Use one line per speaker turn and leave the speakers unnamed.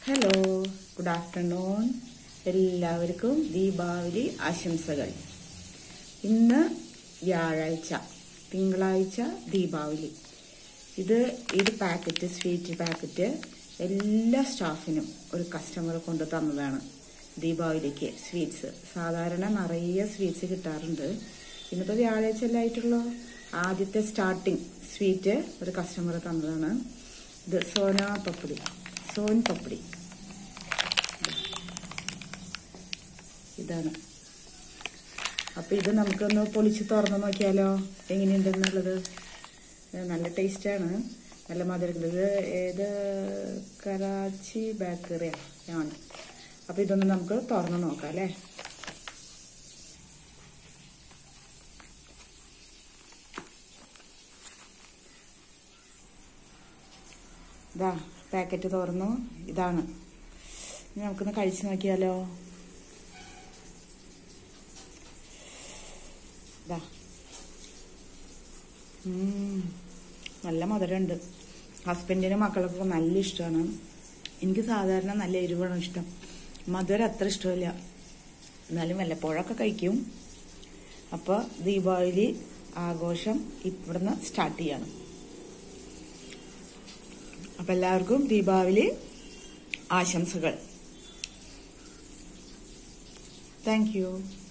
hello good afternoon എല്ലാവർക്കും ദീപാവലി ആശംസകൾ ഇന്ന് വ്യാഴാഴ്ച തിങ്കളാഴ്ച ദീപാവലി ഇത് ഇത് പാക്കറ്റ് സ്വീറ്റ് പാക്കറ്റ് എല്ലാ സ്റ്റാഫിനും ഒരു കസ്റ്റമർ കൊണ്ട് തന്നതാണ് ദീപാവലിക്ക് സ്വീറ്റ്സ് സാധാരണ നിറയെ സ്വീറ്റ്സ് കിട്ടാറുണ്ട് ഇന്നിപ്പോൾ വ്യാഴാഴ്ച അല്ലേ ആയിട്ടുള്ളൂ ആദ്യത്തെ സ്റ്റാർട്ടിങ് സ്വീറ്റ് ഒരു കസ്റ്റമർ തന്നതാണ് ഇത് സോന പപ്പടി സോൻ പപ്പടി ഇതാണ് അപ്പൊ ഇത് നമുക്കൊന്ന് പൊളിച്ച് തുറന്ന് നോക്കിയാലോ എങ്ങനെയുണ്ടെന്നുള്ളത് ഇത് നല്ല ടേസ്റ്റാണ് നല്ല മധുരം ഇത് ഏത് കറാച്ചി ബേക്കറിയാണ് അപ്പൊ ഇതൊന്ന് നമുക്ക് തുറന്ന് നോക്കാം അല്ലേ ഇതാ പാക്കറ്റ് തുറന്നു ഇതാണ് ഇനി നമുക്കൊന്ന് കഴിച്ചു നോക്കിയാലോ ഇതാ ഉം, നല്ല മധുരമുണ്ട് ഹസ്ബൻഡിനും മക്കൾക്കൊക്കെ നല്ല ഇഷ്ടമാണ് എനിക്ക് സാധാരണ നല്ല എരിവാണ് ഇഷ്ടം മധുരം അത്ര ഇഷ്ടമില്ല എന്നാലും വല്ലപ്പോഴൊക്കെ കഴിക്കും അപ്പോൾ ദീപാവലി ആഘോഷം ഇവിടുന്ന് സ്റ്റാർട്ട് ചെയ്യണം അപ്പം എല്ലാവർക്കും ദീപാവലി ആശംസകൾ താങ്ക് യു